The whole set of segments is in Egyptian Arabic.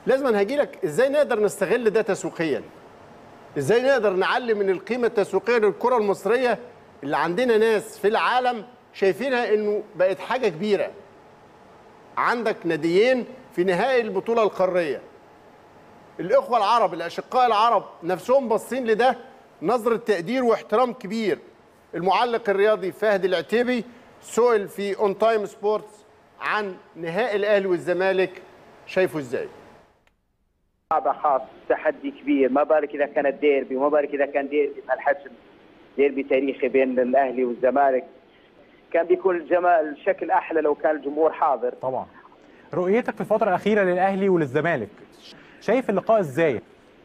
لازم هاجي لك ازاي نقدر نستغل ده تسويقيا ازاي نقدر نعلي من القيمه التسويقيه للكره المصريه اللي عندنا ناس في العالم شايفينها انه بقت حاجه كبيره عندك ناديين في نهائي البطوله القاريه الاخوه العرب الاشقاء العرب نفسهم باصين لده نظره تقدير واحترام كبير المعلق الرياضي فهد العتيبي سئل في اون تايم سبورتس عن نهائي الاهلي والزمالك شايفه ازاي صعبة خاص تحدي كبير ما بالك اذا كانت ديربي وما بالك اذا كان ديربي بهالحجم ديربي تاريخي بين الاهلي والزمالك كان بيكون الجمال الشكل احلى لو كان الجمهور حاضر طبعا رؤيتك في الفتره الاخيره للاهلي وللزمالك شايف اللقاء ازاي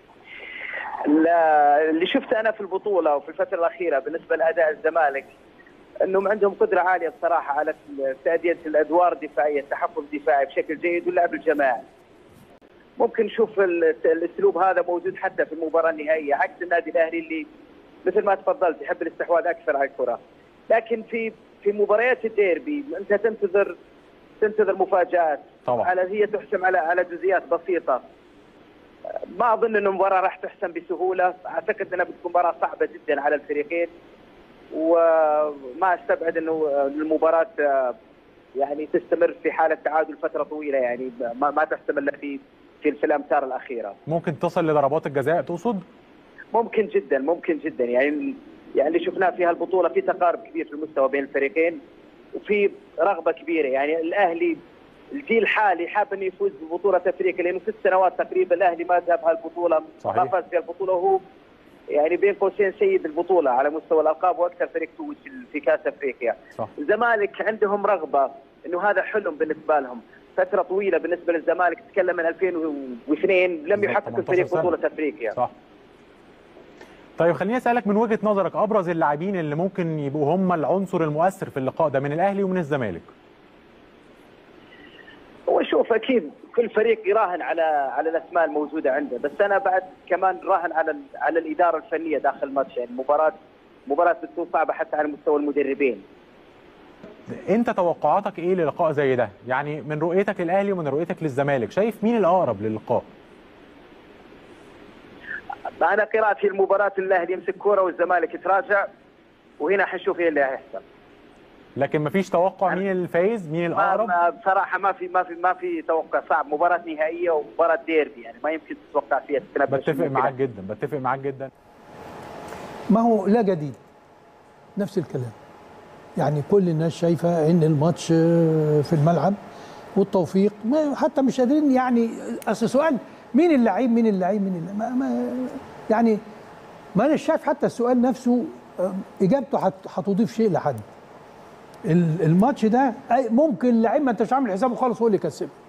لا- اللي شفته انا في البطوله وفي الفتره الاخيره بالنسبه لاداء الزمالك انهم عندهم قدره عاليه بصراحه على تاديه الادوار الدفاعيه التحفظ الدفاعي بشكل جيد واللعب الجماعي ممكن نشوف ال- الاسلوب هذا موجود حتى في المباراه النهائيه عكس النادي الاهلي اللي مثل ما تفضلت يحب الاستحواذ اكثر على الكره لكن في في مباريات الديربي انت تنتظر تنتظر مفاجات طبعا. على هي تحسم على على جزئيات بسيطه ما اظن انه المباراه راح تحسم بسهوله اعتقد انها بتكون مباراه صعبه جدا على الفريقين وما استبعد انه المباراه آه، يعني تستمر في حاله تعادل فتره طويله يعني ما, ما تحسم الا في في في الامتار الاخيره ممكن تصل لضربات الجزاء تقصد ممكن جدا ممكن جدا يعني يعني اللي شفناه في هالبطوله في تقارب كبير في المستوى بين الفريقين وفي رغبه كبيره يعني الاهلي الجيل الحالي حاب انه يفوز ببطوله افريقيا لانه ست سنوات تقريبا الاهلي ما ذهب هالبطوله صحيح. ما فاز في البطوله وهو يعني بين قوسين سيد البطوله على مستوى الالقاب واكثر فريق فوز في- في كاس افريقيا صح الزمالك عندهم رغبه انه هذا حلم بالنسبه لهم فتره طويله بالنسبه للزمالك تتكلم من 2002 لم بالضبط، يحقق 18 الفريق سنة. بطوله افريقيا صح طيب خليني اسالك من وجهه نظرك ابرز اللاعبين اللي ممكن يبقوا هم العنصر المؤثر في اللقاء ده من الاهلي ومن الزمالك هو شوف اكيد كل فريق يراهن على على الاسماء الموجوده عنده بس انا بعد كمان راهن على ال- على الاداره الفنيه داخل الماتش يعني مباراه مباراه بتكون صعبه حتى على مستوى المدربين انت توقعاتك ايه للقاء زي ده يعني من رؤيتك للاهلي ومن رؤيتك للزمالك شايف مين الاقرب للقاء انا قراءتي المباراه الاهلي يمسك كوره والزمالك يتراجع وهنا حنشوف ايه اللي هيحصل لكن مفيش توقع مين الفايز مين ما الاقرب ما- بصراحه ما في ما في ما في توقع صعب مباراه نهائيه ومباراه ديربي يعني ما يمكن تتوقع فيها تتنبأ بتفق شنو معاك كده. جدا بتفق معاك جدا ما هو لا جديد نفس الكلام يعني كل الناس شايفه ان الماتش آه، في الملعب والتوفيق ما حتى مش قادرين يعني اصل سؤال مين اللعيب مين اللعيب مين اللعيب ما ما يعني ما انا شايف حتى السؤال نفسه آه، اجابته هت- هتضيف شيء لحد ال- الماتش ده أي- ممكن لعيب ما انتش عامل حسابه خالص هو اللي يكسبه